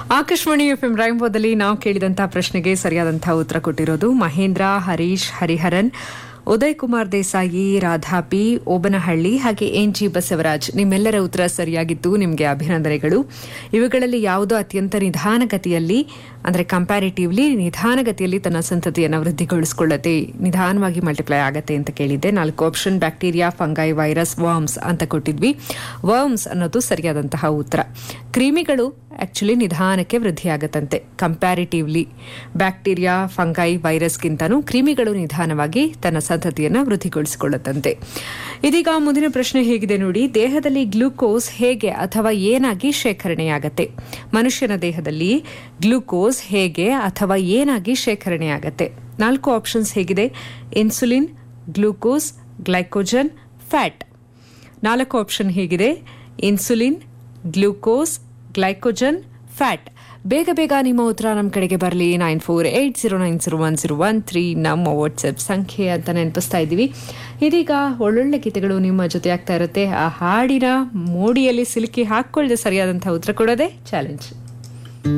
Akashvani F M ರಾಯಂಬೋದಲ್ಲಿ ನಾವು ಕೇಳಿದಂತಹ ಪ್ರಶ್ನೆಗೆ ಸರಿಯಾದಂತಹ ಉತ್ತರ ಕೊಟ್ಟಿರೋದು ಮಹೇಂದ್ರ ಹರೀಶ್ ಹರಿಹರನ್ ಉದಯ್ ಕುಮಾರ್ ದೇಸಾಯಿ ರಾಧಾ ಪಿ ಓಬನಹಳ್ಳಿ ಹಾಗೆ ಎನ್ ಜಿ ಬಸವರಾಜ್ ನಿಮ್ಮೆಲ್ಲರ ಉತ್ತರ ಸರಿಯಾಗಿತ್ತು ನಿಮಗೆ ಅಭಿನಂದನೆಗಳು ಇವುಗಳಲ್ಲಿ ಯಾವುದೋ ಅತ್ಯಂತ ನಿಧಾನಗತಿಯಲ್ಲಿ ಅಂದರೆ ಕಂಪ್ಯಾರಿಟಿವ್ಲಿ ನಿಧಾನಗತಿಯಲ್ಲಿ ತನ್ನ ಸಂತತಿಯನ್ನು ವೃದ್ಧಿಗೊಳಿಸಿಕೊಳ್ಳುತ್ತೆ ನಿಧಾನವಾಗಿ ಮಲ್ಟಿಪ್ಲೈ ಆಗತ್ತೆ ಅಂತ ಕೇಳಿದ್ದೆ ನಾಲ್ಕು option bacteria fungi virus worms ಅಂತ ಕೊಟ್ಟಿದ್ವಿ ವರ್ಮ್ಸ್ ಅನ್ನೋದು ಸರಿಯಾದಂತಹ ಉತ್ತರ ಕ್ರಿಮಿಗಳು ಆಕ್ಚುಲಿ ನಿಧಾನಕ್ಕೆ ವೃದ್ಧಿಯಾಗತ್ತಂತೆ ಕಂಪ್ಯಾರಿಟಿವ್ಲಿ ಬ್ಯಾಕ್ಟೀರಿಯಾ ಫಂಗೈ ವೈರಸ್ಗಿಂತನೂ ಕ್ರಿಮಿಗಳು ನಿಧಾನವಾಗಿ ತನ್ನ ಸಂತತಿಯನ್ನು ವೃದ್ಧಿಗೊಳಿಸಿಕೊಳ್ಳುತ್ತಂತೆ ಇದೀಗ ಮುಂದಿನ ಪ್ರಶ್ನೆ ಹೇಗಿದೆ ನೋಡಿ ದೇಹದಲ್ಲಿ ಗ್ಲೂಕೋಸ್ ಹೇಗೆ ಅಥವಾ ಏನಾಗಿ ಶೇಖರಣೆಯಾಗತ್ತೆ ಮನುಷ್ಯನ ದೇಹದಲ್ಲಿ ಗ್ಲೂಕೋಸ್ ಹೇಗೆ ಅಥವಾ ಏನಾಗಿ ಶೇಖರಣೆಯಾಗತ್ತೆ ನಾಲ್ಕು ಆಪ್ಷನ್ಸ್ ಹೇಗಿದೆ ಇನ್ಸುಲಿನ್ ಗ್ಲೂಕೋಸ್ ಗ್ಲೈಕೋಜನ್ ಫ್ಯಾಟ್ ನಾಲ್ಕು ಆಪ್ಷನ್ ಹೇಗಿದೆ ಇನ್ಸುಲಿನ್ ಗ್ಲೂಕೋಸ್ ಗ್ಲೈಕೋಜನ್ ಫ್ಯಾಟ್ ಬೇಗ ಬೇಗ ನಿಮ್ಮ ಉತ್ತರ ನಮ್ಮ ಕಡೆಗೆ ಬರಲಿ nine four eight zero nine zero one zero one three ನಮ್ಮ ವಾಟ್ಸಪ್ ಸಂಖ್ಯೆ ಅಂತ ನೆನಪಿಸ್ತಾ ಇದ್ದೀವಿ ಇದೀಗ ಒಳ್ಳೊಳ್ಳೆ ಗೀತೆಗಳು ನಿಮ್ಮ ಜೊತೆ ಆಗ್ತಾ ಇರುತ್ತೆ ಆ ಹಾಡಿನ ಮೋಡಿಯಲ್ಲಿ ಸಿಲುಕಿ ಹಾಕ್ಕೊಳ್ಳದೆ ಸರಿಯಾದಂತಹ ಉತ್ತರ ಕೊಡೋದೇ ಚಾಲೆಂಜ್